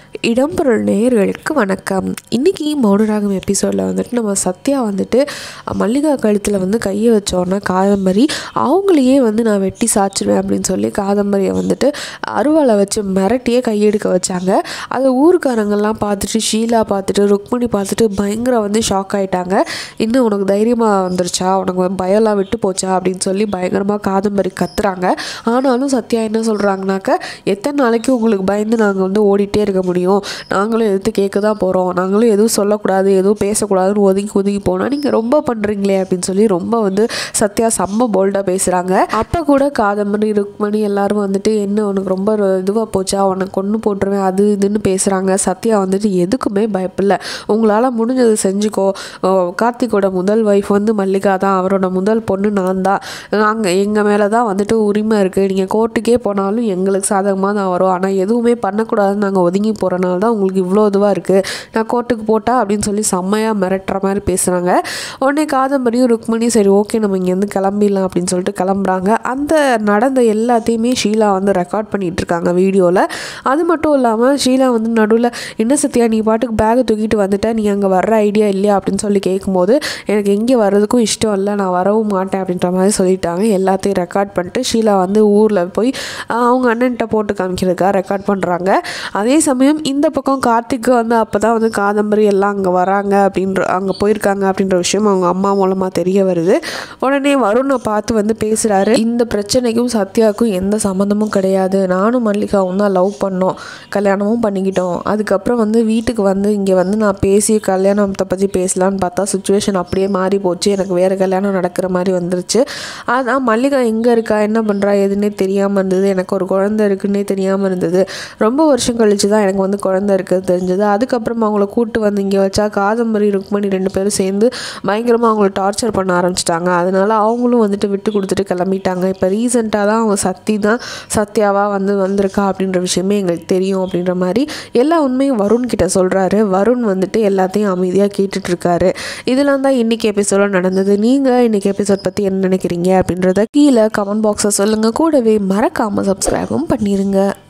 இடம்பொருள் நேயர்களுக்கு வணக்கம் இன்றைக்கி மௌனராகம் எபிசோடில் வந்துட்டு நம்ம சத்யா வந்துட்டு மல்லிகா கழுத்தில் வந்து கையை வச்சோன்னா காதம்பரி அவங்களையே வந்து நான் வெட்டி சாச்சிடுவேன் அப்படின்னு சொல்லி காதம்பரியை வந்துட்டு அருவாளை வச்சு மிரட்டியே கையெடுக்க வச்சாங்க அதை ஊருக்காரங்கெல்லாம் பார்த்துட்டு ஷீலா பார்த்துட்டு ருக்மணி பார்த்துட்டு பயங்கர வந்து ஷாக் ஆகிட்டாங்க இன்னும் உனக்கு தைரியமாக வந்துருச்சா உனக்கு பயம்லாம் விட்டு போச்சா அப்படின்னு சொல்லி பயங்கரமாக காதம்பரி கத்துறாங்க ஆனாலும் சத்யா என்ன சொல்கிறாங்கனாக்க எத்தனை நாளைக்கு உங்களுக்கு பயந்து நாங்கள் வந்து ஓடிட்டே இருக்க முடியும் நாங்களும் எதிர்த்து கேட்க தான் போகிறோம் நாங்களும் எதுவும் சொல்லக்கூடாது எதுவும் பேசக்கூடாதுன்னு ஒதுங்கி ஒதுங்கி போனால் நீங்கள் ரொம்ப பண்ணுறீங்களே அப்படின்னு சொல்லி ரொம்ப வந்து சத்யா செம்ம போல்டாக பேசுகிறாங்க அப்போ கூட காதம்பரி ருக்மணி எல்லாரும் வந்துட்டு என்ன உனக்கு ரொம்ப இதுவாக போச்சா உனக்கு கொன்று போட்டுருவேன் அது இதுன்னு பேசுகிறாங்க சத்யா வந்துட்டு எதுக்குமே பயப்பில்லை உங்களால் முடிஞ்சது செஞ்சுக்கோ ஓ, கார்த்திக்கோட முதல் ஒய்ஃப் வந்து மல்லிகா தான் அவரோட முதல் பொண்ணு நான் தான் நாங்கள் எங்கள் மேலே தான் வந்துட்டு உரிமை இருக்குது நீங்கள் கோர்ட்டுக்கே போனாலும் எங்களுக்கு சாதகமாக தான் வரும் ஆனால் எதுவுமே பண்ணக்கூடாதுன்னு நாங்கள் ஒதுங்கி போகிறனால தான் உங்களுக்கு இவ்வளோ இதுவாக இருக்குது நான் கோர்ட்டுக்கு போட்டா அப்படின்னு சொல்லி செம்மையாக மிரட்டுற மாதிரி பேசுகிறாங்க உடனே காதம்பரியும் ருக்மணியும் சரி ஓகே நம்ம இங்கேருந்து கிளம்பிடலாம் அப்படின்னு சொல்லிட்டு கிளம்புறாங்க அந்த நடந்த எல்லாத்தையுமே ஷீலா வந்து ரெக்கார்ட் பண்ணிட்டு இருக்காங்க வீடியோவில் அது மட்டும் இல்லாமல் ஷீலா வந்து நடுவில் என்ன சத்யா நீ பாட்டுக்கு பேக்கை தூக்கிட்டு வந்துட்ட நீ அங்கே வர்ற ஐடியா இல்லையா அப்படின்னு சொல்லி கேட்கும்போது எனக்கு எங்கே வர்றதுக்கும் இஷ்டம் இல்லை நான் வரவும் மாட்டேன் அப்படின்ற மாதிரி சொல்லிட்டாங்க எல்லாத்தையும் ரெக்கார்ட் பண்ணிட்டு ஷீலா வந்து ஊரில் போய் ஆஹ், அவங்க அண்ணன்கிட்ட போட்டு காமிக்கிறதுக்காக ரெக்கார்ட் பண்ணுறாங்க அதே சமயம் இந்த பக்கம் கார்த்திக்கு வந்து அப்போ தான் வந்து காதம்பரி எல்லாம் அங்கே வராங்க அப்படின்ற அங்கே போயிருக்காங்க அப்படின்ற விஷயம் அவங்க அம்மா மூலமாக தெரிய வருது உடனே வருணை பார்த்து வந்து பேசுகிறாரு இந்த பிரச்சனைக்கும் சத்யாவுக்கும் எந்த சம்மந்தமும் கிடையாது நானும் மல்லிகாவும் தான் லவ் பண்ணோம் கல்யாணமும் பண்ணிக்கிட்டோம் அதுக்கப்புறம் வந்து வீட்டுக்கு வந்து இங்கே வந்து நான் பேசி கல்யாணத்தை பற்றி பேசலான்னு பார்த்தா சுச்சுவேஷன் அப்படியே மாறி போச்சு எனக்கு வேறு கல்யாணம் நடக்கிற மாதிரி வந்துருச்சு அதான் மல்லிகா எங்கே இருக்கா என்ன பண்ணுறா எதுன்னே தெரியாமல் இருந்தது எனக்கு ஒரு குழந்தை இருக்குன்னே தெரியாமல் இருந்தது ரொம்ப வருஷம் கழிச்சு தான் எனக்கு வந்து குழந்தை இருக்குது தெரிஞ்சது அதுக்கப்புறம் அவங்கள கூட்டு வந்து இங்கே வச்சா காதம்பரி ருக்மணி ரெண்டு பேரும் சேர்ந்து பயங்கரமாக அவங்கள டார்ச்சர் பண்ண ஆரம்பிச்சிட்டாங்க அதனால அவங்களும் வந்துட்டு விட்டு கொடுத்துட்டு கிளம்பிட்டாங்க இப்போ ரீசெண்டாக தான் அவங்க சத்தி தான் சத்யாவாக வந்து வந்திருக்கா அப்படின்ற விஷயமே எங்களுக்கு தெரியும் அப்படின்ற மாதிரி எல்லா உண்மையும் வருண் கிட்ட சொல்கிறாரு வருண் வந்துட்டு எல்லாத்தையும் அமைதியாக கேட்டுட்டு இருக்காரு இதெல்லாம் தான் இன்னைக்கு எபிசோட நடந்தது நீங்கள் இன்னைக்கு எபிசோட் பற்றி என்ன நினைக்கிறீங்க அப்படின்றத கீழே கமெண்ட் பாக்ஸை சொல்லுங்கள் கூடவே மறக்காமல் சப்ஸ்கிரைபும் பண்ணிடுங்க